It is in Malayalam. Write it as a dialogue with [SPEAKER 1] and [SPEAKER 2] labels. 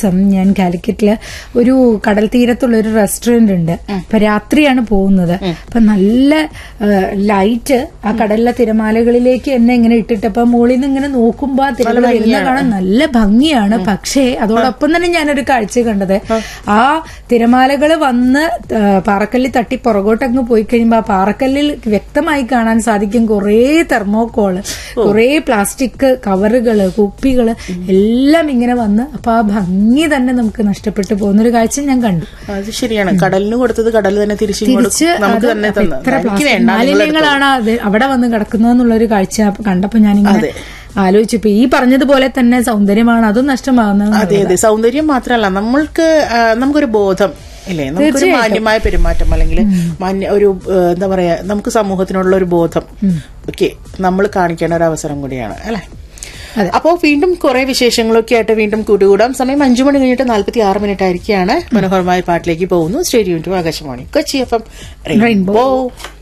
[SPEAKER 1] ദിവസം ഞാൻ കാലിക്കറ്റില് ഒരു കടൽ തീരത്തുള്ള ഒരു റെസ്റ്റോറന്റ് ഉണ്ട് അപ്പൊ രാത്രിയാണ് പോകുന്നത് അപ്പൊ നല്ല ലൈറ്റ് ആ കടലിലെ തിരമാലകളിലേക്ക് എന്നെ ഇങ്ങനെ ഇട്ടിട്ട് അപ്പൊ മുകളിൽ നിന്ന് ഇങ്ങനെ നോക്കുമ്പോ ആ തിരമാല വരുന്ന കാണാൻ നല്ല ഭംഗിയാണ് പക്ഷേ അതോടൊപ്പം തന്നെ ഞാനൊരു കാഴ്ച കണ്ടത് ആ തിരമാലകൾ വന്ന് ആ, പാറക്കല്ലിൽ തട്ടി പുറകോട്ടങ്ങ് പോയി കഴിയുമ്പോ ആ പാറക്കല്ലിൽ വ്യക്തമായി കാണാൻ സാധിക്കും കുറേ തെർമോക്കോള് കുറേ പ്ലാസ്റ്റിക് കവറുകള് കുപ്പികള് എല്ലാം ഇങ്ങനെ വന്ന് അപ്പൊ ആ ഭംഗി തന്നെ നമുക്ക് നഷ്ടപ്പെട്ടു പോകുന്ന ഒരു കാഴ്ച ഞാൻ കണ്ടു
[SPEAKER 2] അത് ശരിയാണ് കടലിന് കൊടുത്തത് കടൽ തന്നെ തിരിച്ചു
[SPEAKER 1] തിരിച്ച്
[SPEAKER 2] നമുക്ക്
[SPEAKER 1] അത്
[SPEAKER 2] തന്നെ
[SPEAKER 1] അപ്പൊ
[SPEAKER 2] തന്നത്
[SPEAKER 1] എത്ര
[SPEAKER 2] എനിക്ക്
[SPEAKER 1] പ്ലാസ്റ്റിക്
[SPEAKER 2] വേണ്ട നിങ്ങൾ എടുത്തോ.
[SPEAKER 1] മാലിന്യങ്ങളാണ് അത് അവിടെ വന്ന് കിടക്കുന്നതെന്നുള്ള ഒരു കാഴ്ച കണ്ടപ്പോ ഞാനിങ്ങനെ ആലോചിച്ചു ഇപ്പൊ ഈ പറഞ്ഞതുപോലെ തന്നെ സൗന്ദര്യമാണ് അതും നഷ്ടമാകുന്നത്
[SPEAKER 2] അതെ അതെ സൗന്ദര്യം മാത്രമല്ല നമ്മൾക്ക് ആ, നമുക്കൊരു ബോധം ഇല്ലേ നമുക്കൊരു മാന്യമായ പെരുമാറ്റം അല്ലെങ്കിൽ മാന്യ ഒരു ആ, എന്താ പറയാ നമുക്ക് സമൂഹത്തിനുള്ള ഒരു ബോധം ഓക്കെ നമ്മൾ കാണിക്കേണ്ട ഒരു അവസരം കൂടിയാണ് അല്ലെ
[SPEAKER 1] അതെ.
[SPEAKER 2] അപ്പോൾ വീണ്ടും കുറെ വിശേഷങ്ങളൊക്കെ ആയിട്ട് വീണ്ടും കൂട്ടുകൂടാം സമയം അഞ്ചു മണി കഴിഞ്ഞിട്ട് നാല്പത്തി ആറ് മിനിറ്റ് ആയിരിക്കുകയാണ് മനോഹരമായ പാട്ടിലേക്ക് പോകുന്നു stadium to Akashvani Kochi F M rainbow